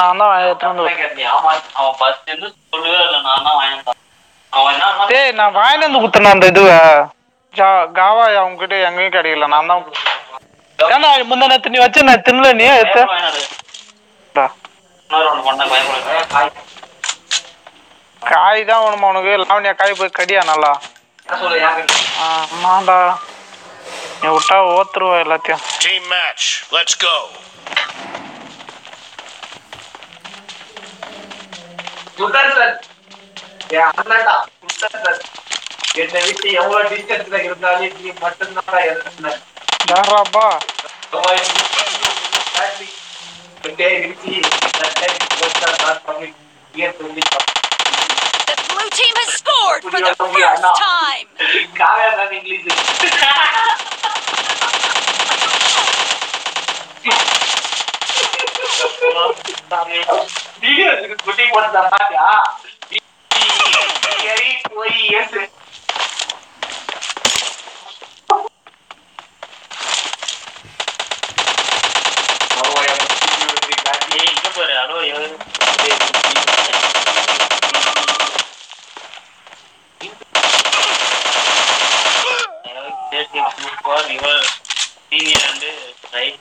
நான் தான் எடுத்துட்டு வந்து அவன் கேட்டியா? ஆமா, அவன் first இருந்து சொல்லவே இல்லை, நான் தான் வாங்கி தந்தேன். அவன் என்ன டேய் நான் வாங்கிட்டு வந்து குத்துனேன் அந்த இதுவை ஜா காவா அவங்க கிட்ட எங்கேயும் கிடைக்கல நான் தான் ஏன்னா முந்தா நேத்து நீ வச்சு நான் தின்னல நீ எடுத்து டா. இன்னொரு ஒண்ணு பண்ண பயப்படாத. காய் தான் வேணுமா உனக்கு லாவணியா காய் போய் கடியா நல்லா ஆ, ஆமாண்டா நீ விட்டா ஓத்துருவா எல்லாத்தையும் Team match. Let's go. Sultan sir என் அண்ணன்டா சுல்தான் சார் என்னை விட்டு எவ்வளவு டிஸ்டன்ஸ்ல இருந்தாலும் நீ மட்டும்தான் இருந்தேன் யாராப்பா The blue team has scored for the first time. குட்டி போட்டு பாத்தியா சரி போய் ஏசு ஏய், இங்க பாரு, அதோ எவரு? JC super, இவர் senior வந்து right.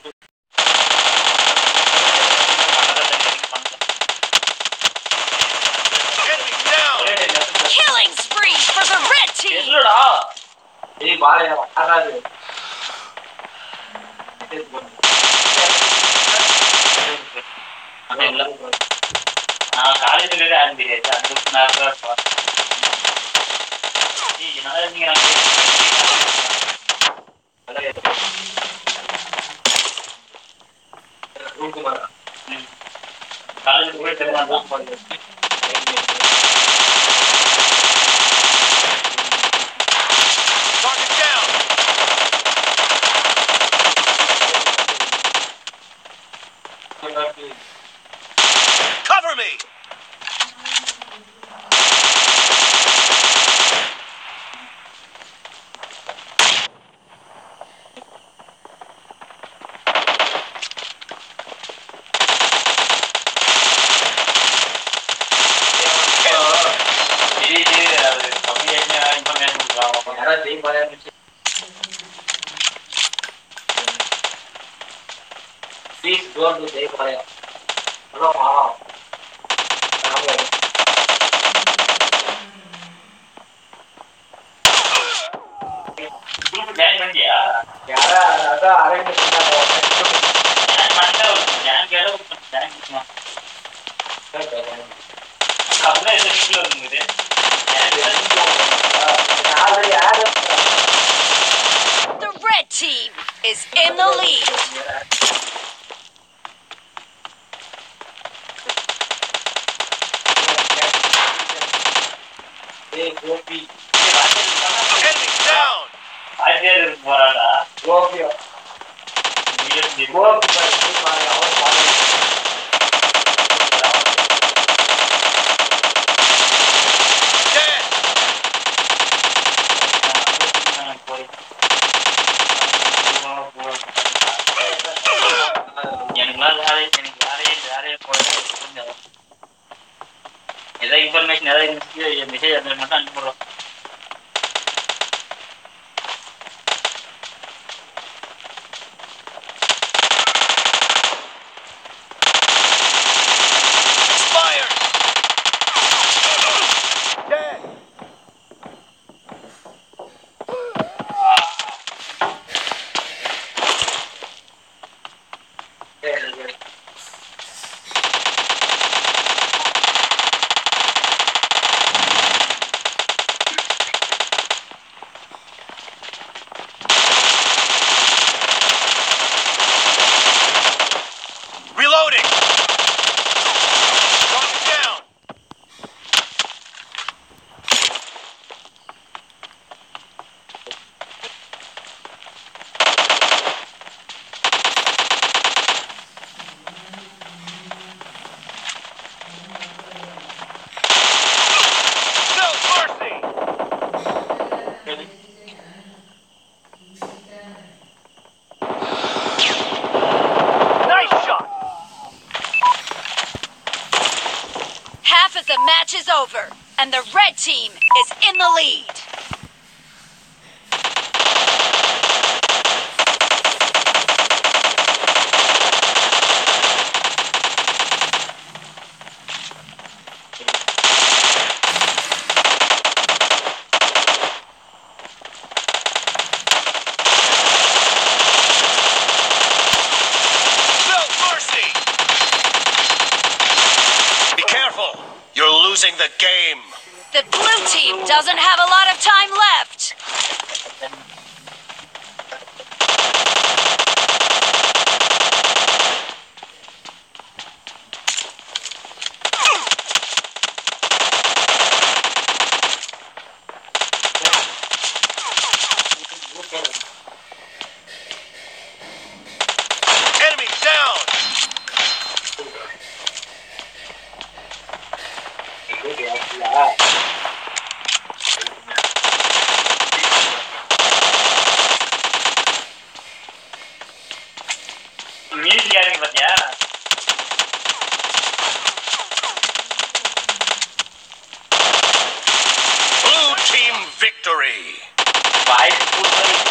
Enemy down. Killing spree for the red team. இல்லடா ஏய் பாலையா வராது அது இல்ல நான் காலேஜ்ல ஆரம்பிக்கிறேன் அதுக்கு நான் இருப்பேன் ஏய் என்னடா நீங்க காலேஜ் போய் தெரியுமா Target down. Cover me. இது அது கம்மியான இன்ஃபர்மேஷன் கொடுக்குறாங்க யாராவது Jai Balayya please don't do Jai Balayya hello மாமா குரூப் ஜாயின் பண்ணியா யாரா அதான் அரேஞ்ச் பண்ணாங்க ஜாயின் பண்ணிட்டா ஜாயின் கேட ஜாயின் பண்ணுமா அப்படிதான் இந்த வீட்டில் இருக்குங்குது already add The red team is in the lead. ஏய் கோபி Enemy down. ஆயிரம் இருக்கு போறாடா கோபியோ கோபி பாரு அவர் பாரு Dead. எனக்குலாம் வேலை எனக்கு வேலையே வேலையே போடவே கொஞ்சம் ஏதாவது இன்ஃபர்மேஷன் ஏதாவது மெசேஜ் அந்த மட்டும் அனுப்பிடுறோம் Expired. Dead. Reloading. Target down. The match is over, and the red team is in the lead. No mercy! Be careful! You're losing the game! The blue team doesn't have a lot of time left. Enemy down! Music யாருக்கு பாத்தியா Blue team victory! Voice